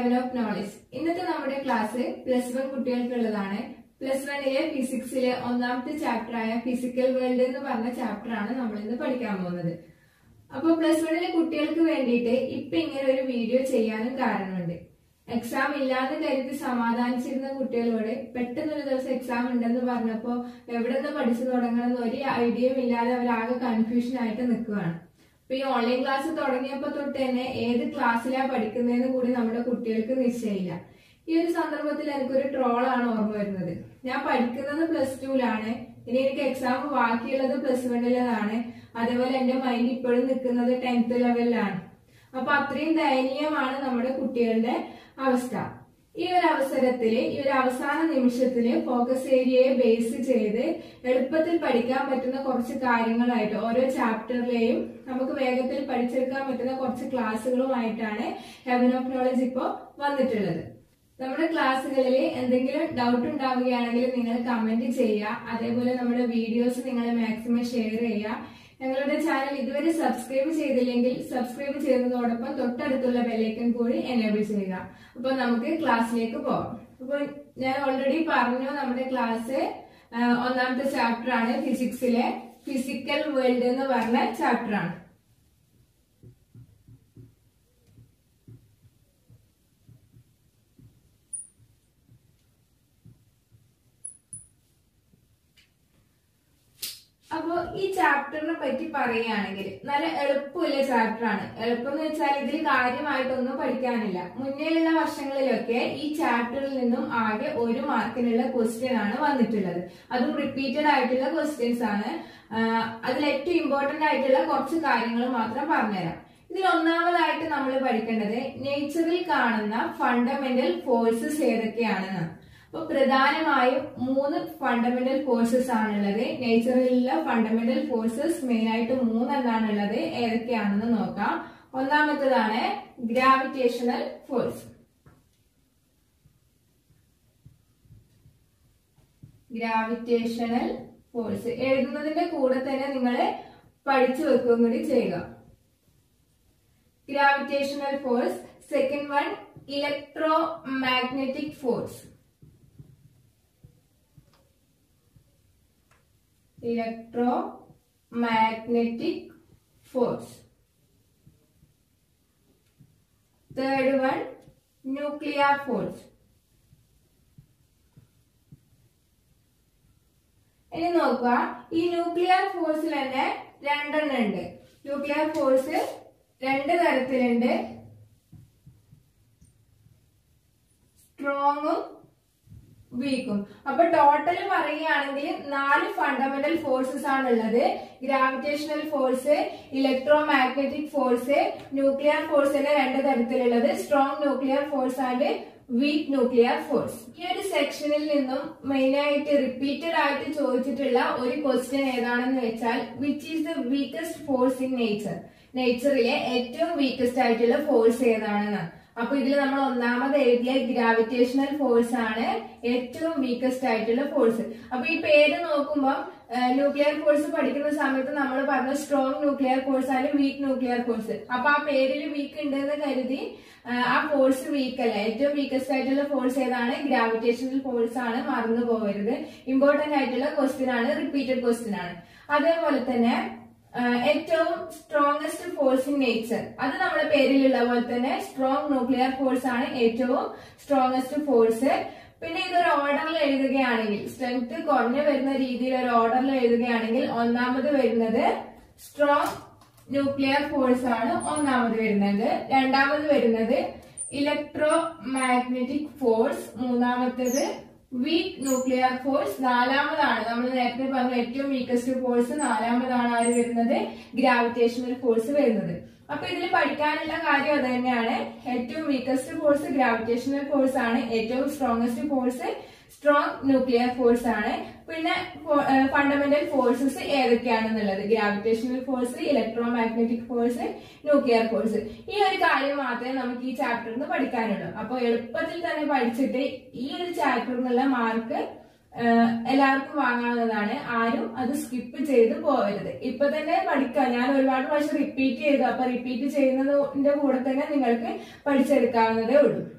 Heaven of knowledge ഇന്നത്തെ നമ്മുടെ class plus one കുട്ടികൾക്കുള്ളതാണ് പ്ലസ് വണ്ണിലെ ഫിസിക്സിലെ ഒന്നാമത്തെ ചാപ്റ്റർ ആയ ഫിസിക്കൽ വേൾഡ് എന്ന് പറഞ്ഞ ചാപ്റ്റർ ആണ് നമ്മൾ ഇന്ന് പഠിക്കാൻ പോകുന്നത് അപ്പൊ പ്ലസ് വണ്ണിലെ കുട്ടികൾക്ക് വേണ്ടിയിട്ട് ഇപ്പൊ ഇങ്ങനെ ഒരു വീഡിയോ ചെയ്യാനും കാരണമുണ്ട് എക്സാം ഇല്ലാതെ കരുതി സമാധാനിച്ചിരുന്ന കുട്ടികളോട് പെട്ടെന്ന് ഒരു ദിവസം എക്സാം ഉണ്ടെന്ന് പറഞ്ഞപ്പോ എവിടെ നിന്ന് പഠിച്ചു തുടങ്ങണമെന്ന് ഒരു ഐഡിയയും ഇല്ലാതെ അവരാകെ കൺഫ്യൂഷൻ ആയിട്ട് നിൽക്കുകയാണ് ഇപ്പൊ ഈ ഓൺലൈൻ ക്ലാസ് തുടങ്ങിയപ്പോ തൊട്ട് തന്നെ ഏത് ക്ലാസ്സിലാ പഠിക്കുന്നതെന്ന് കൂടി നമ്മുടെ കുട്ടികൾക്ക് നിശ്ചയമില്ല ഈ ഒരു സന്ദർഭത്തിൽ എനിക്കൊരു ട്രോളാണ് ഓർമ്മ വരുന്നത് ഞാൻ പഠിക്കുന്നത് പ്ലസ് ടുവിലാണ് ഇനി എനിക്ക് എക്സാം ബാക്കിയുള്ളത് പ്ലസ് വണ്ണിലതാണ് അതേപോലെ എന്റെ മൈൻഡ് ഇപ്പോഴും നിൽക്കുന്നത് ടെൻത്ത് ലെവലിലാണ് അപ്പൊ അത്രയും ദയനീയമാണ് നമ്മുടെ കുട്ടികളുടെ അവസ്ഥ ഈ ഒരു അവസരത്തില് ഈ ഒരു അവസാന നിമിഷത്തില് ഫോക്കസ് ഏരിയയെ ബേസ് ചെയ്ത് എളുപ്പത്തിൽ പഠിക്കാൻ പറ്റുന്ന കുറച്ച് കാര്യങ്ങളായിട്ട് ഓരോ ചാപ്റ്ററിലെയും നമുക്ക് വേഗത്തിൽ പഠിച്ചെടുക്കാൻ പറ്റുന്ന കുറച്ച് ക്ലാസ്സുകളുമായിട്ടാണ് ഹെവൻ ഓഫ് നോളജ് ഇപ്പോ വന്നിട്ടുള്ളത് നമ്മുടെ ക്ലാസ്സുകളിൽ എന്തെങ്കിലും ഡൗട്ട് ഉണ്ടാവുകയാണെങ്കിൽ നിങ്ങൾ കമന്റ് ചെയ്യുക അതേപോലെ നമ്മുടെ വീഡിയോസ് നിങ്ങൾ മാക്സിമം ഷെയർ ചെയ്യുക ഞങ്ങളുടെ ചാനൽ ഇതുവരെ സബ്സ്ക്രൈബ് ചെയ്തില്ലെങ്കിൽ സബ്സ്ക്രൈബ് ചെയ്യുന്നതോടൊപ്പം തൊട്ടടുത്തുള്ള ബെല്ലൈക്കൻ കൂടി എനേബിൾ ചെയ്യുക അപ്പൊ നമുക്ക് ക്ലാസ്സിലേക്ക് പോകാം അപ്പൊ ഞാൻ ഓൾറെഡി പറഞ്ഞു നമ്മുടെ ക്ലാസ് ഒന്നാമത്തെ ചാപ്റ്റർ ആണ് ഫിസിക്സിലെ ഫിസിക്കൽ വേൾഡ് എന്ന് പറഞ്ഞ ചാപ്റ്റർ ആണ് അപ്പോ ഈ ചാപ്റ്ററിനെ പറ്റി പറയുകയാണെങ്കിൽ നല്ല എളുപ്പമുള്ള ചാപ്റ്റർ ആണ് എളുപ്പം എന്ന് വെച്ചാൽ ഇതിൽ കാര്യമായിട്ടൊന്നും പഠിക്കാനില്ല മുന്നേയുള്ള വർഷങ്ങളിലൊക്കെ ഈ ചാപ്റ്ററിൽ നിന്നും ആകെ ഒരു മാർക്കിനുള്ള ക്വസ്റ്റ്യൻ ആണ് വന്നിട്ടുള്ളത് അതും റിപ്പീറ്റഡ് ആയിട്ടുള്ള ക്വസ്റ്റ്യൻസ് ആണ് അതിൽ ഏറ്റവും ഇമ്പോർട്ടന്റ് ആയിട്ടുള്ള കുറച്ച് കാര്യങ്ങൾ മാത്രം പറഞ്ഞുതരാം ഇതിൽ ഒന്നാമതായിട്ട് നമ്മൾ പഠിക്കേണ്ടത് നേച്ചറിൽ കാണുന്ന ഫണ്ടമെന്റൽ ഫോഴ്സസ് ഏതൊക്കെയാണെന്ന് അപ്പൊ പ്രധാനമായും മൂന്ന് ഫണ്ടമെന്റൽ ഫോഴ്സസ് ആണുള്ളത് നേച്ചറിലുള്ള ഫണ്ടമെന്റൽ ഫോഴ്സസ് മെയിൻ ആയിട്ട് മൂന്നെണ്ണാണുള്ളത് ഏതൊക്കെയാണെന്ന് നോക്കാം ഒന്നാമത്തതാണ് ഗ്രാവിറ്റേഷണൽ ഫോഴ്സ് ഗ്രാവിറ്റേഷണൽ ഫോഴ്സ് എഴുതുന്നതിന്റെ കൂടെ തന്നെ നിങ്ങൾ പഠിച്ചു വെക്കുകയും കൂടി ചെയ്യുക gravitational force second one electromagnetic force electromagnetic force. Third one, nuclear force. ഇനി നോക്കുക ഈ ന്യൂക്ലിയർ ഫോഴ്സിൽ തന്നെ രണ്ടെണ്ണം ഉണ്ട് ന്യൂക്ലിയർ ഫോഴ്സ് രണ്ട് തരത്തിലുണ്ട് സ്ട്രോങ്ങും വീക്കും അപ്പൊ ടോട്ടൽ പറയുകയാണെങ്കിൽ നാല് ഫണ്ടമെന്റൽ ഫോഴ്സസ് ആണുള്ളത് gravitational force electromagnetic force nuclear ഫോഴ്സിന്റെ രണ്ട് തരത്തിലുള്ളത് strong nuclear force and weak nuclear force ഈ ഒരു സെക്ഷനിൽ നിന്നും മെയിൻ ആയിട്ട് റിപ്പീറ്റഡ് ആയിട്ട് ചോദിച്ചിട്ടുള്ള ഒരു ക്വസ്റ്റ്യൻ ഏതാണെന്ന് വെച്ചാൽ which is the weakest force in nature നേച്ചറിലെ ഏറ്റവും വീക്കസ്റ്റ് ആയിട്ടുള്ള ഫോഴ്സ് ഏതാണെന്ന് അപ്പൊ ഇതിൽ നമ്മൾ ഒന്നാമത് എഴുതിയ ഗ്രാവിറ്റേഷണൽ ഫോഴ്സ് ആണ് ഏറ്റവും വീക്കസ്റ്റ് ആയിട്ടുള്ള ഫോഴ്സ് അപ്പൊ ഈ പേര് നോക്കുമ്പോൾ ന്യൂക്ലിയർ ഫോഴ്സ് പഠിക്കുന്ന സമയത്ത് നമ്മൾ പറഞ്ഞ സ്ട്രോങ് ന്യൂക്ലിയർ ഫോഴ്സ് ആണ് വീക്ക് ന്യൂക്ലിയർ ഫോഴ്സ് അപ്പൊ ആ പേരിൽ വീക്ക് ഉണ്ടെന്ന് കരുതി ആ ഫോഴ്സ് വീക്ക് അല്ല ഏറ്റവും വീക്കസ്റ്റ് ആയിട്ടുള്ള ഫോഴ്സ് ഏതാണ് ഗ്രാവിറ്റേഷണൽ ഫോഴ്സ് ആണ് മറന്നു പോകരുത് ഇമ്പോർട്ടന്റ് ആയിട്ടുള്ള ക്വസ്റ്റ്യൻ ആണ് റിപ്പീറ്റഡ് ക്വസ്റ്റ്യൻ ആണ് അതേപോലെ തന്നെ ഏറ്റവും സ്ട്രോങ്സ്റ്റ് ഫോഴ്സ് ഇൻ നേച്ചർ അത് നമ്മുടെ പേരിലുള്ള പോലെ തന്നെ സ്ട്രോങ് ന്യൂക്ലിയർ ഫോഴ്സ് ആണ് ഏറ്റവും സ്ട്രോങ്സ്റ്റ് ഫോഴ്സ് പിന്നെ ഇതൊരു ഓർഡറിൽ എഴുതുകയാണെങ്കിൽ സ്ട്രെങ്ത് കുറഞ്ഞു വരുന്ന രീതിയിൽ ഒരു ഓർഡറിൽ എഴുതുകയാണെങ്കിൽ ഒന്നാമത് വരുന്നത് സ്ട്രോങ് ന്യൂക്ലിയർ ഫോഴ്സ് ആണ് ഒന്നാമത് വരുന്നത് രണ്ടാമത് വരുന്നത് ഇലക്ട്രോ മാഗ്നറ്റിക് ഫോഴ്സ് മൂന്നാമത്തേത് വീക്ക് ന്യൂക്ലിയർ ഫോഴ്സ് നാലാമതാണ് നമ്മൾ നേരത്തെ പറഞ്ഞ ഏറ്റവും വീക്കസ്റ്റ് ഫോഴ്സ് നാലാമതാണ് ആര് വരുന്നത് ഗ്രാവിറ്റേഷണൽ ഫോഴ്സ് വരുന്നത് അപ്പൊ ഇതിൽ പഠിക്കാനുള്ള കാര്യം അത് തന്നെയാണ് ഏറ്റവും വീക്കസ്റ്റ് ഫോഴ്സ് ഗ്രാവിറ്റേഷണൽ ഫോഴ്സ് ആണ് ഏറ്റവും strongest force strong nuclear force ആണ് പിന്നെ ഫണ്ടമെന്റൽ ഫോഴ്സസ് ഏതൊക്കെയാണെന്നുള്ളത് gravitational force electromagnetic force nuclear force ഈ ഒരു കാര്യം മാത്രമേ നമുക്ക് ഈ ചാപ്റ്ററിൽ നിന്ന് പഠിക്കാനുള്ളൂ അപ്പൊ എളുപ്പത്തിൽ തന്നെ പഠിച്ചിട്ട് ഈ ഒരു ചാപ്റ്ററിൽ നിന്നുള്ള മാർക്ക് എല്ലാവർക്കും വാങ്ങാവുന്നതാണ് ആരും അത് സ്കിപ്പ് ചെയ്ത് പോകരുത് ഇപ്പൊ തന്നെ പഠിക്കാം ഞാൻ ഒരുപാട് പ്രാവശ്യം റിപ്പീറ്റ് ചെയ്തു അപ്പൊ റിപ്പീറ്റ് ചെയ്യുന്നതിന്റെ കൂടെ തന്നെ നിങ്ങൾക്ക് പഠിച്ചെടുക്കാവുന്നതേ ഉള്ളൂ